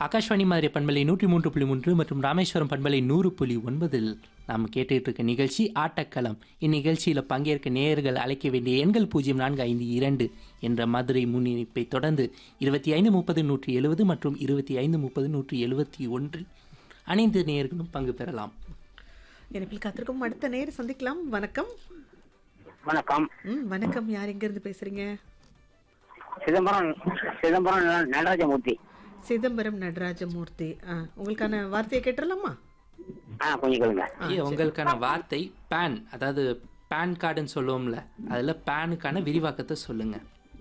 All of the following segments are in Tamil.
ஆகாஷ்வாணி மாதிரி பண்பலை நூற்றி மூன்று புள்ளி மூன்று மற்றும் ராமேஸ்வரம் பண்பலை நூறு புள்ளி ஒன்பதில் நாம் கேட்டுட்டு இருக்க நிகழ்ச்சி ஆட்டக்களம் இந்நிகழ்ச்சியில் பங்கேற்க நேயர்கள் அழைக்க வேண்டிய எண்கள் பூஜ்ஜியம் நான்கு ஐந்து இரண்டு என்ற மதுரை முன்னிணைப்பை தொடர்ந்து இருபத்தி ஐந்து முப்பது நூற்றி எழுபது மற்றும் இருபத்தி ஐந்து முப்பது நூற்றி எழுபத்தி ஒன்றில் அனைத்து நேயர்களும் பங்கு பெறலாம் இணைப்பில் காத்திருக்கும் அடுத்த நேர் சந்திக்கலாம் வணக்கம் வணக்கம் ம் வணக்கம் யார் எங்க இருந்து பேசுறீங்க சிதம்பரம் சிதம்பரம் ந- நடராஜமூர்த்தி சிதம்பரம் நடராஜமூர்த்தி ஆ உங்களுக்கான வார்த்தையை கேட்டுடலாமா ஆ கொஞ்சம் கேளுங்க ஐயா, உங்களுக்கான வார்த்தை பேன் அதாவது பேன் கார்டுன்னு சொல்லுவோம்ல அதில் பேனுக்கான விரிவாக்கத்தை சொல்லுங்க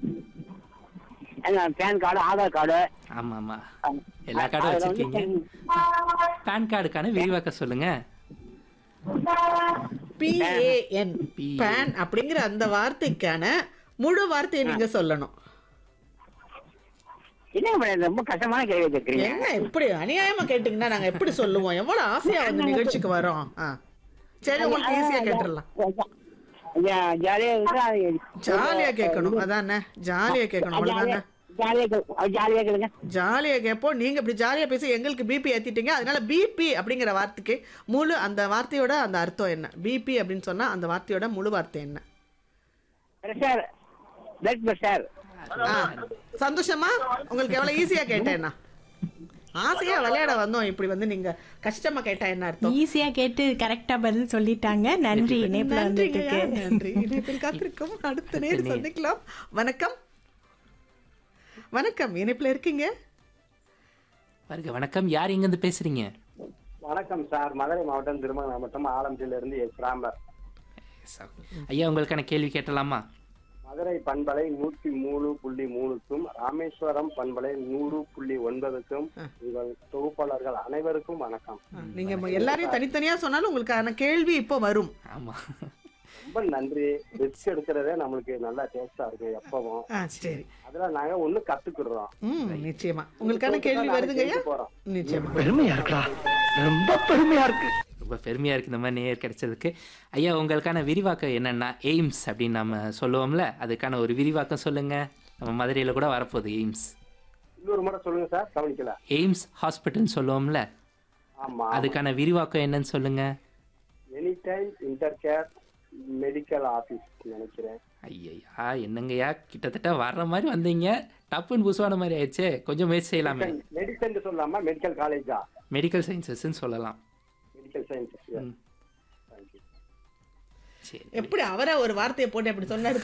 என்ன பேன் கார்டு ஆதார் கார்டு ஆமாம் ஆமாம் எல்லா கார்டும் வச்சிருக்கீங்க பேன் கார்டுக்கான விரிவாக்கம் சொல்லுங்க பிஏஎன் P. பேன் அப்படிங்கிற அந்த வார்த்தைக்கான முழு வார்த்தையை நீங்க சொல்லணும் என்ன மேடம் ரொம்ப கஷ்டமான கேள்வி கேட்குறீங்க என்ன எப்படி அநியாயமா கேட்டீங்கன்னா நாங்க எப்படி சொல்லுவோம் எவ்வளவு ஆசையா வந்து நிகழ்ச்சிக்கு வரோம் ஆ சரி உங்களுக்கு ஈஸியா கேட்டுடலாம் ஜாலியா இருக்கு அது ஜாலியா கேட்கணும் அதானே ஜாலியா கேட்கணும் அவ்வளவுதானே ஜாலியா கே- அது ஜாலியா கேளுங்க ஜாலியா கேட்போம் நீங்க இப்படி ஜாலியா பேசி எங்களுக்கு பிபி ஏத்திட்டீங்க அதனால பிபி அப்படிங்கிற வார்த்தைக்கு முழு அந்த வார்த்தையோட அந்த அர்த்தம் என்ன பிபி அப்படின்னு சொன்னா அந்த வார்த்தையோட முழு வார்த்தை என்ன பிரஷர் பிளட் பிரஷர் ஆ, சந்தோஷமா உங்களுக்கு எவ்வளவு ஈஸியா கேட்டேன்னா ஆசையா விளையாட வந்தோம் இப்படி வந்து நீங்க கஷ்டமா கேட்டா என்ன அர்த்தம் ஈஸியா கேட்டு கரெக்டா பதில் சொல்லிட்டாங்க நன்றி இணைப்புல நன்றிங்கய்யா, வந்ததுக்கு நன்றி இணைப்பில் காத்திருக்கும் அடுத்த நேரம் சந்திக்கலாம் வணக்கம் வணக்கம் இணைப்புல இருக்கீங்க பாருங்க வணக்கம் யார் எங்கேருந்து பேசுறீங்க வணக்கம் சார் மதுரை மாவட்டம் திருமண மாவட்டம் ஆலம்பட்டியில இருந்து எஸ் ராம்பர் ஐயா உங்களுக்கான கேள்வி கேட்டலாமா மதுரை பண்பலை நூற்றி மூணு புள்ளி மூணுக்கும் ராமேஸ்வரம் பண்பலை நூறு புள்ளி ஒன்பதுக்கும் உங்கள் தொகுப்பாளர்கள் அனைவருக்கும் வணக்கம் ஆ, நீங்க ம- எல்லாரையும் தனித்தனியா சொன்னாலும் உங்களுக்கான கேள்வி இப்போ வரும் ஆமா ரொம்ப நன்றி ரிஸ்க் எடுக்கிறதே நம்மளுக்கு நல்லா டேஸ்டா இருக்கு எப்பவும் ஆ சரி அதுல நாங்க ஒண்ணு கத்துக்கிறோம் ம் நிச்சயமா உங்களுக்கான கேள்வி வருதுங்கய்யா போறோம் நிச்சயமா பெருமையா இருக்குடா ரொம்ப பெருமையா இருக்கு ரொம்ப பெருமையா இருக்கு இந்த மாதிரி நேயர் கிடைச்சதுக்கு ஐயா உங்களுக்கான விரிவாக்கம் என்னன்னா எய்ம்ஸ் அப்படின்னு நம்ம சொல்லுவோம்ல அதுக்கான ஒரு விரிவாக்கம் சொல்லுங்க நம்ம மதுரையில் கூட வரப்போகுது எய்ம்ஸ் இன்னொரு முறை சொல்லுங்க சார் கவனிக்கல எய்ம்ஸ் ஹாஸ்பிட்டல்னு சொல்லுவோம்ல ஆமா அதுக்கான விரிவாக்கம் என்னன்னு சொல்லுங்க any time inter care medical office நினைக்கிறேன் ஐயா என்னங்கய்யா கிட்டத்தட்ட வர்ற மாதிரி வந்தீங்க டப்புன்னு புசுவான மாதிரி ஆயிடுச்சே கொஞ்சம் முயற்சி செய்யலாமே மெடிசன் சொல்லாம மெடிக்கல் காலேஜா மெடிக்கல் சயின்சஸ்ன்னு சொல்லலாம் மெடிக்கல் சயின்ஸ் ம். சரி எப்படி அவரை ஒரு வார்த்தையை போட்டு அப்படி சொன்னாரு